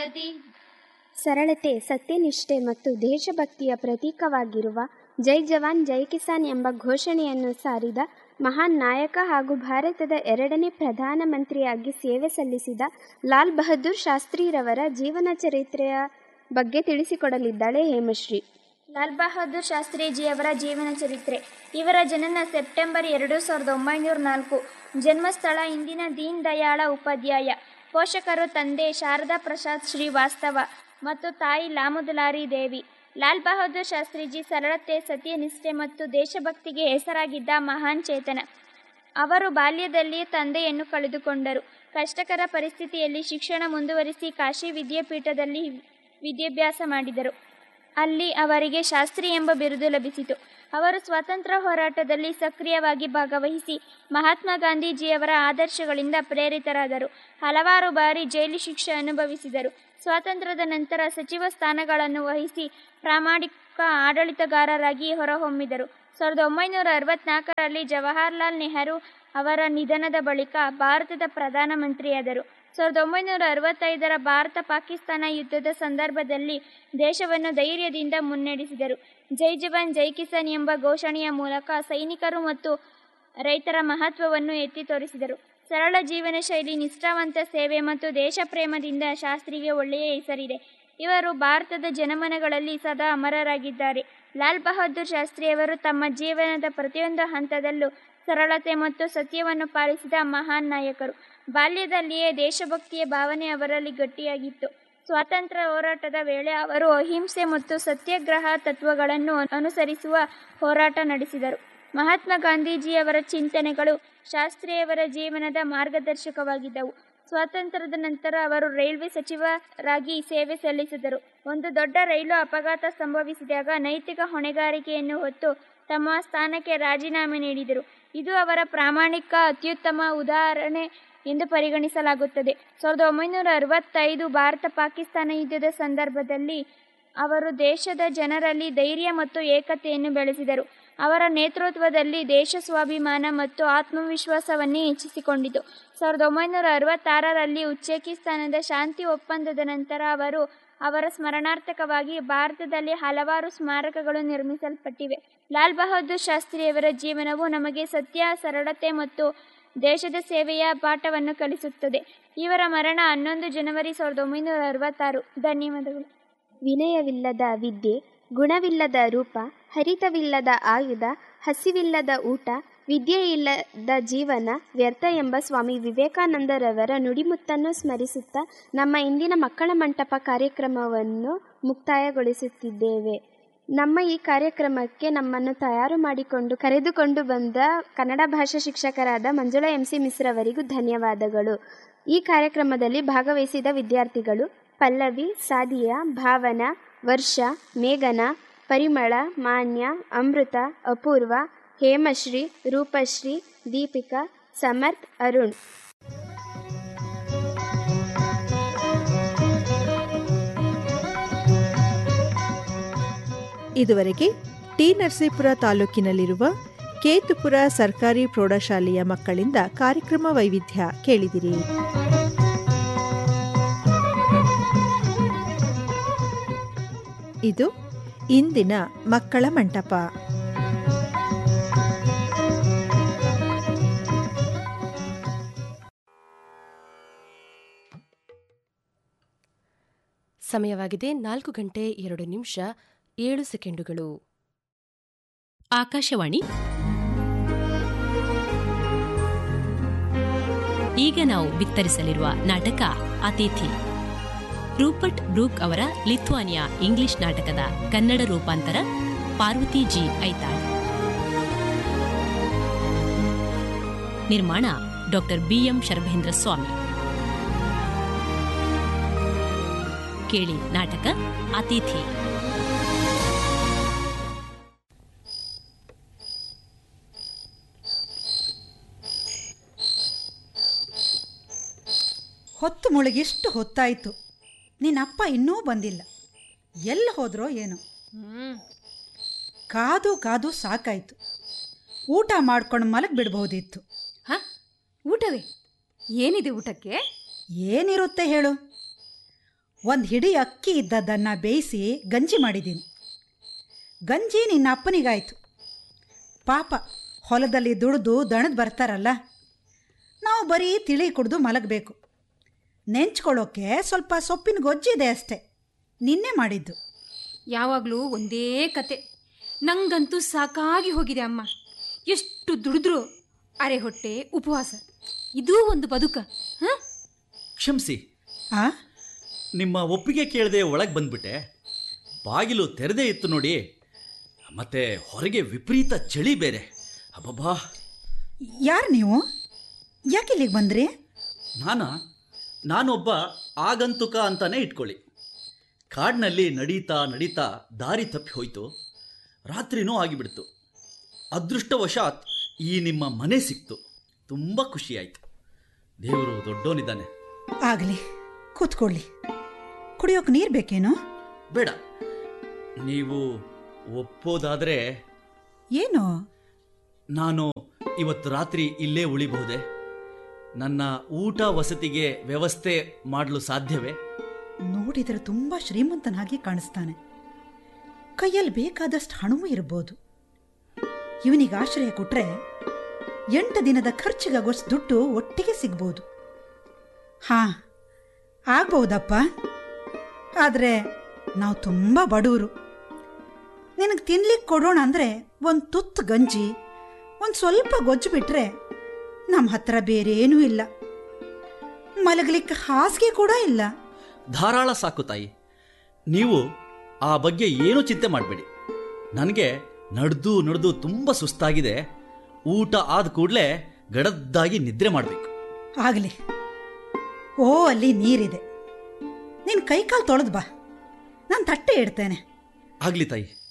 ಭವತಿ ಸರಳತೆ ಸತ್ಯನಿಷ್ಠೆ ಮತ್ತು ದೇಶಭಕ್ತಿಯ ಪ್ರತೀಕವಾಗಿರುವ ಜೈ ಜವಾನ್ ಜೈ ಕಿಸಾನ್ ಎಂಬ ಘೋಷಣೆಯನ್ನು ಸಾರಿದ ಮಹಾನ್ ನಾಯಕ ಹಾಗೂ ಭಾರತದ ಎರಡನೇ ಪ್ರಧಾನಮಂತ್ರಿಯಾಗಿ ಸೇವೆ ಸಲ್ಲಿಸಿದ ಲಾಲ್ ಬಹದ್ದೂರ್ ಶಾಸ್ತ್ರಿರವರ ಜೀವನ ಚರಿತ್ರೆಯ ಬಗ್ಗೆ ತಿಳಿಸಿಕೊಡಲಿದ್ದಾಳೆ ಹೇಮಶ್ರೀ ಲಾಲ್ ಬಹದ್ದೂರ್ ಶಾಸ್ತ್ರೀಜಿಯವರ ಜೀವನ ಚರಿತ್ರೆ ಇವರ ಜನನ ಸೆಪ್ಟೆಂಬರ್ ಎರಡು ಸಾವಿರದ ಒಂಬೈನೂರ ನಾಲ್ಕು ಜನ್ಮಸ್ಥಳ ಇಂದಿನ ದೀನ್ ದಯಾಳ ಉಪಾಧ್ಯಾಯ ಪೋಷಕರು ತಂದೆ ಶಾರದಾ ಪ್ರಸಾದ್ ಶ್ರೀವಾಸ್ತವ ಮತ್ತು ತಾಯಿ ಲಾಮುದುಲಾರಿ ದೇವಿ ಲಾಲ್ ಬಹದ್ದೂರ್ ಶಾಸ್ತ್ರೀಜಿ ಸರಳತೆ ಸತ್ಯನಿಷ್ಠೆ ಮತ್ತು ದೇಶಭಕ್ತಿಗೆ ಹೆಸರಾಗಿದ್ದ ಮಹಾನ್ ಚೇತನ ಅವರು ಬಾಲ್ಯದಲ್ಲಿಯೇ ತಂದೆಯನ್ನು ಕಳೆದುಕೊಂಡರು ಕಷ್ಟಕರ ಪರಿಸ್ಥಿತಿಯಲ್ಲಿ ಶಿಕ್ಷಣ ಮುಂದುವರಿಸಿ ಕಾಶಿ ವಿದ್ಯಾಪೀಠದಲ್ಲಿ ವಿದ್ಯಾಭ್ಯಾಸ ಮಾಡಿದರು ಅಲ್ಲಿ ಅವರಿಗೆ ಶಾಸ್ತ್ರಿ ಎಂಬ ಬಿರುದು ಲಭಿಸಿತು ಅವರು ಸ್ವಾತಂತ್ರ್ಯ ಹೋರಾಟದಲ್ಲಿ ಸಕ್ರಿಯವಾಗಿ ಭಾಗವಹಿಸಿ ಮಹಾತ್ಮ ಗಾಂಧೀಜಿಯವರ ಆದರ್ಶಗಳಿಂದ ಪ್ರೇರಿತರಾದರು ಹಲವಾರು ಬಾರಿ ಜೈಲು ಶಿಕ್ಷೆ ಅನುಭವಿಸಿದರು ಸ್ವಾತಂತ್ರ್ಯದ ನಂತರ ಸಚಿವ ಸ್ಥಾನಗಳನ್ನು ವಹಿಸಿ ಪ್ರಾಮಾಣಿಕ ಆಡಳಿತಗಾರರಾಗಿ ಹೊರಹೊಮ್ಮಿದರು ಸಾವಿರದ ಒಂಬೈನೂರ ಅರವತ್ನಾಲ್ಕರಲ್ಲಿ ಜವಾಹರ್ಲಾಲ್ ನೆಹರು ಅವರ ನಿಧನದ ಬಳಿಕ ಭಾರತದ ಪ್ರಧಾನಮಂತ್ರಿಯಾದರು ಸಾವಿರದ ಒಂಬೈನೂರ ಅರವತ್ತೈದರ ಭಾರತ ಪಾಕಿಸ್ತಾನ ಯುದ್ಧದ ಸಂದರ್ಭದಲ್ಲಿ ದೇಶವನ್ನು ಧೈರ್ಯದಿಂದ ಮುನ್ನಡೆಸಿದರು ಜೈ ಜವಾನ್ ಜೈ ಕಿಸಾನ್ ಎಂಬ ಘೋಷಣೆಯ ಮೂಲಕ ಸೈನಿಕರು ಮತ್ತು ರೈತರ ಮಹತ್ವವನ್ನು ಎತ್ತಿ ತೋರಿಸಿದರು ಸರಳ ಜೀವನ ಶೈಲಿ ನಿಷ್ಠಾವಂತ ಸೇವೆ ಮತ್ತು ದೇಶ ಪ್ರೇಮದಿಂದ ಶಾಸ್ತ್ರಿಗೆ ಒಳ್ಳೆಯ ಹೆಸರಿದೆ ಇವರು ಭಾರತದ ಜನಮನಗಳಲ್ಲಿ ಸದಾ ಅಮರರಾಗಿದ್ದಾರೆ ಲಾಲ್ ಬಹದ್ದೂರ್ ಶಾಸ್ತ್ರಿಯವರು ತಮ್ಮ ಜೀವನದ ಪ್ರತಿಯೊಂದು ಹಂತದಲ್ಲೂ ಸರಳತೆ ಮತ್ತು ಸತ್ಯವನ್ನು ಪಾಲಿಸಿದ ಮಹಾನ್ ನಾಯಕರು ಬಾಲ್ಯದಲ್ಲಿಯೇ ದೇಶಭಕ್ತಿಯ ಭಾವನೆ ಅವರಲ್ಲಿ ಗಟ್ಟಿಯಾಗಿತ್ತು ಸ್ವಾತಂತ್ರ್ಯ ಹೋರಾಟದ ವೇಳೆ ಅವರು ಅಹಿಂಸೆ ಮತ್ತು ಸತ್ಯಾಗ್ರಹ ತತ್ವಗಳನ್ನು ಅನುಸರಿಸುವ ಹೋರಾಟ ನಡೆಸಿದರು ಮಹಾತ್ಮ ಗಾಂಧೀಜಿಯವರ ಚಿಂತನೆಗಳು ಶಾಸ್ತ್ರಿಯವರ ಜೀವನದ ಮಾರ್ಗದರ್ಶಕವಾಗಿದ್ದವು ಸ್ವಾತಂತ್ರ್ಯದ ನಂತರ ಅವರು ರೈಲ್ವೆ ಸಚಿವರಾಗಿ ಸೇವೆ ಸಲ್ಲಿಸಿದರು ಒಂದು ದೊಡ್ಡ ರೈಲು ಅಪಘಾತ ಸಂಭವಿಸಿದಾಗ ನೈತಿಕ ಹೊಣೆಗಾರಿಕೆಯನ್ನು ಹೊತ್ತು ತಮ್ಮ ಸ್ಥಾನಕ್ಕೆ ರಾಜೀನಾಮೆ ನೀಡಿದರು ಇದು ಅವರ ಪ್ರಾಮಾಣಿಕ ಅತ್ಯುತ್ತಮ ಉದಾಹರಣೆ ಎಂದು ಪರಿಗಣಿಸಲಾಗುತ್ತದೆ ಸಾವಿರದ ಒಂಬೈನೂರ ಅರವತ್ತೈದು ಭಾರತ ಪಾಕಿಸ್ತಾನ ಯುದ್ಧದ ಸಂದರ್ಭದಲ್ಲಿ ಅವರು ದೇಶದ ಜನರಲ್ಲಿ ಧೈರ್ಯ ಮತ್ತು ಏಕತೆಯನ್ನು ಬೆಳೆಸಿದರು ಅವರ ನೇತೃತ್ವದಲ್ಲಿ ದೇಶ ಸ್ವಾಭಿಮಾನ ಮತ್ತು ಆತ್ಮವಿಶ್ವಾಸವನ್ನೇ ಹೆಚ್ಚಿಸಿಕೊಂಡಿತು ಸಾವಿರದ ಒಂಬೈನೂರ ಅರವತ್ತಾರರಲ್ಲಿ ಉಜ್ಬೇಕಿಸ್ತಾನದ ಶಾಂತಿ ಒಪ್ಪಂದದ ನಂತರ ಅವರು ಅವರ ಸ್ಮರಣಾರ್ಥಕವಾಗಿ ಭಾರತದಲ್ಲಿ ಹಲವಾರು ಸ್ಮಾರಕಗಳು ನಿರ್ಮಿಸಲ್ಪಟ್ಟಿವೆ ಲಾಲ್ ಬಹದ್ದೂರ್ ಶಾಸ್ತ್ರಿಯವರ ಜೀವನವು ನಮಗೆ ಸತ್ಯ ಸರಳತೆ ಮತ್ತು ದೇಶದ ಸೇವೆಯ ಪಾಠವನ್ನು ಕಲಿಸುತ್ತದೆ ಇವರ ಮರಣ ಹನ್ನೊಂದು ಜನವರಿ ಸಾವಿರದ ಒಂಬೈನೂರ ಅರವತ್ತಾರು ಧನ್ಯವಾದಗಳು ವಿನಯವಿಲ್ಲದ ವಿದ್ಯೆ ಗುಣವಿಲ್ಲದ ರೂಪ ಹರಿತವಿಲ್ಲದ ಆಯುಧ ಹಸಿವಿಲ್ಲದ ಊಟ ವಿದ್ಯೆಯಿಲ್ಲದ ಜೀವನ ವ್ಯರ್ಥ ಎಂಬ ಸ್ವಾಮಿ ವಿವೇಕಾನಂದರವರ ನುಡಿಮುತ್ತನ್ನು ಸ್ಮರಿಸುತ್ತಾ ನಮ್ಮ ಇಂದಿನ ಮಕ್ಕಳ ಮಂಟಪ ಕಾರ್ಯಕ್ರಮವನ್ನು ಮುಕ್ತಾಯಗೊಳಿಸುತ್ತಿದ್ದೇವೆ ನಮ್ಮ ಈ ಕಾರ್ಯಕ್ರಮಕ್ಕೆ ನಮ್ಮನ್ನು ತಯಾರು ಮಾಡಿಕೊಂಡು ಕರೆದುಕೊಂಡು ಬಂದ ಕನ್ನಡ ಭಾಷಾ ಶಿಕ್ಷಕರಾದ ಮಂಜುಳಾ ಎಂ ಸಿ ಮಿಶ್ರವರಿಗೂ ಧನ್ಯವಾದಗಳು ಈ ಕಾರ್ಯಕ್ರಮದಲ್ಲಿ ಭಾಗವಹಿಸಿದ ವಿದ್ಯಾರ್ಥಿಗಳು ಪಲ್ಲವಿ ಸಾದಿಯಾ ಭಾವನಾ ವರ್ಷ ಮೇಘನ ಪರಿಮಳ ಮಾನ್ಯ ಅಮೃತ ಅಪೂರ್ವ ಹೇಮಶ್ರೀ ರೂಪಶ್ರೀ ದೀಪಿಕಾ ಸಮರ್ಥ್ ಅರುಣ್ ಇದುವರೆಗೆ ಟಿ ನರಸೀಪುರ ತಾಲೂಕಿನಲ್ಲಿರುವ ಕೇತುಪುರ ಸರ್ಕಾರಿ ಪ್ರೌಢಶಾಲೆಯ ಮಕ್ಕಳಿಂದ ಕಾರ್ಯಕ್ರಮ ವೈವಿಧ್ಯ ಕೇಳಿದಿರಿ ಇದು ಇಂದಿನ ಮಕ್ಕಳ ಮಂಟಪ ಸಮಯವಾಗಿದೆ ನಾಲ್ಕು ಗಂಟೆ ಎರಡು ನಿಮಿಷ ಏಳು ಸೆಕೆಂಡುಗಳು ಆಕಾಶವಾಣಿ ಈಗ ನಾವು ಬಿತ್ತರಿಸಲಿರುವ ನಾಟಕ ಅತಿಥಿ ರೂಪರ್ಟ್ ಬ್ರೂಕ್ ಅವರ ಲಿಥುವಾನಿಯಾ ಇಂಗ್ಲಿಷ್ ನಾಟಕದ ಕನ್ನಡ ರೂಪಾಂತರ ಪಾರ್ವತಿ ಜಿ ಐತಾಳ್ ನಿರ್ಮಾಣ ಡಾಕ್ಟರ್ ಬಿಎಂ ಶರಭೇಂದ್ರ ಸ್ವಾಮಿ ಕೇಳಿ ನಾಟಕ ಅತಿಥಿ ಹೊತ್ತು ಮುಳುಗಿಷ್ಟು ಹೊತ್ತಾಯಿತು ನಿನ್ನಪ್ಪ ಇನ್ನೂ ಬಂದಿಲ್ಲ ಎಲ್ಲಿ ಹೋದ್ರೋ ಏನೋ ಕಾದು ಕಾದು ಸಾಕಾಯ್ತು ಊಟ ಮಾಡ್ಕೊಂಡು ಮಲಗಿ ಬಿಡ್ಬೋದಿತ್ತು ಹ ಊಟವೇ ಏನಿದೆ ಊಟಕ್ಕೆ ಏನಿರುತ್ತೆ ಹೇಳು ಒಂದು ಹಿಡಿ ಅಕ್ಕಿ ಇದ್ದದ್ದನ್ನು ಬೇಯಿಸಿ ಗಂಜಿ ಮಾಡಿದ್ದೀನಿ ಗಂಜಿ ನಿನ್ನ ಅಪ್ಪನಿಗಾಯ್ತು ಪಾಪ ಹೊಲದಲ್ಲಿ ದುಡಿದು ದಣದ್ ಬರ್ತಾರಲ್ಲ ನಾವು ಬರೀ ತಿಳಿ ಕುಡಿದು ಮಲಗಬೇಕು ನೆಂಚ್ಕೊಳ್ಳೋಕೆ ಸ್ವಲ್ಪ ಸೊಪ್ಪಿನ ಗೊಜ್ಜಿದೆ ಅಷ್ಟೆ ನಿನ್ನೆ ಮಾಡಿದ್ದು ಯಾವಾಗಲೂ ಒಂದೇ ಕತೆ ನಂಗಂತೂ ಸಾಕಾಗಿ ಹೋಗಿದೆ ಅಮ್ಮ ಎಷ್ಟು ದುಡಿದ್ರು ಅರೆ ಹೊಟ್ಟೆ ಉಪವಾಸ ಇದೂ ಒಂದು ಬದುಕ ಹಾಂ ಕ್ಷಮಿಸಿ ಆ ನಿಮ್ಮ ಒಪ್ಪಿಗೆ ಕೇಳದೆ ಒಳಗೆ ಬಂದ್ಬಿಟ್ಟೆ ಬಾಗಿಲು ತೆರೆದೇ ಇತ್ತು ನೋಡಿ ಮತ್ತೆ ಹೊರಗೆ ವಿಪರೀತ ಚಳಿ ಬೇರೆ ಅಬ್ಬಬ್ಬಾ ಯಾರು ನೀವು ಯಾಕೆ ಇಲ್ಲಿಗೆ ಬಂದ್ರಿ ನಾನ ನಾನೊಬ್ಬ ಆಗಂತುಕ ಅಂತಾನೆ ಇಟ್ಕೊಳ್ಳಿ ಕಾಡಿನಲ್ಲಿ ನಡೀತಾ ನಡೀತಾ ದಾರಿ ತಪ್ಪಿ ಹೋಯ್ತು ರಾತ್ರಿನೂ ಆಗಿಬಿಡ್ತು ಅದೃಷ್ಟವಶಾತ್ ಈ ನಿಮ್ಮ ಮನೆ ಸಿಕ್ತು ತುಂಬ ಖುಷಿಯಾಯಿತು ದೇವರು ದೊಡ್ಡೋನಿದ್ದಾನೆ ಆಗಲಿ ಕೂತ್ಕೊಳ್ಳಿ ಕುಡಿಯೋಕೆ ನೀರು ಬೇಕೇನು ಬೇಡ ನೀವು ಒಪ್ಪೋದಾದರೆ ಏನು ನಾನು ಇವತ್ತು ರಾತ್ರಿ ಇಲ್ಲೇ ಉಳಿಬಹುದೇ ನನ್ನ ಊಟ ವಸತಿಗೆ ವ್ಯವಸ್ಥೆ ಮಾಡಲು ಸಾಧ್ಯವೇ ನೋಡಿದರೆ ತುಂಬ ಶ್ರೀಮಂತನಾಗಿ ಕಾಣಿಸ್ತಾನೆ ಕೈಯಲ್ಲಿ ಬೇಕಾದಷ್ಟು ಹಣವೂ ಇರ್ಬೋದು ಇವನಿಗೆ ಆಶ್ರಯ ಕೊಟ್ರೆ ಎಂಟು ದಿನದ ಖರ್ಚಿಗಾಗೋಷ್ಟು ದುಡ್ಡು ಒಟ್ಟಿಗೆ ಸಿಗ್ಬೋದು ಹಾ ಆಗ್ಬಹುದಪ್ಪ ಆದರೆ ನಾವು ತುಂಬ ಬಡವರು ನಿನಗೆ ತಿನ್ಲಿಕ್ಕೆ ಕೊಡೋಣ ಅಂದರೆ ಒಂದು ತುತ್ತು ಗಂಜಿ ಒಂದು ಸ್ವಲ್ಪ ಗೊಜ್ಜು ಬಿಟ್ರೆ ನಮ್ಮ ಹತ್ರ ಬೇರೆ ಏನೂ ಇಲ್ಲ ಮಲಗಲಿಕ್ಕೆ ಹಾಸಿಗೆ ಕೂಡ ಇಲ್ಲ ಧಾರಾಳ ಸಾಕು ತಾಯಿ ನೀವು ಆ ಬಗ್ಗೆ ಏನೂ ಚಿಂತೆ ಮಾಡಬೇಡಿ ನನಗೆ ನಡೆದು ನಡೆದು ತುಂಬ ಸುಸ್ತಾಗಿದೆ ಊಟ ಆದ ಕೂಡಲೇ ಗಡದ್ದಾಗಿ ನಿದ್ರೆ ಮಾಡಬೇಕು ಆಗಲಿ ಓ ಅಲ್ಲಿ ನೀರಿದೆ ನಿನ್ನ ಕೈಕಾಲು ತೊಳೆದು ಬಾ ನಾನು ತಟ್ಟೆ ಇಡ್ತೇನೆ ಆಗಲಿ ತಾಯಿ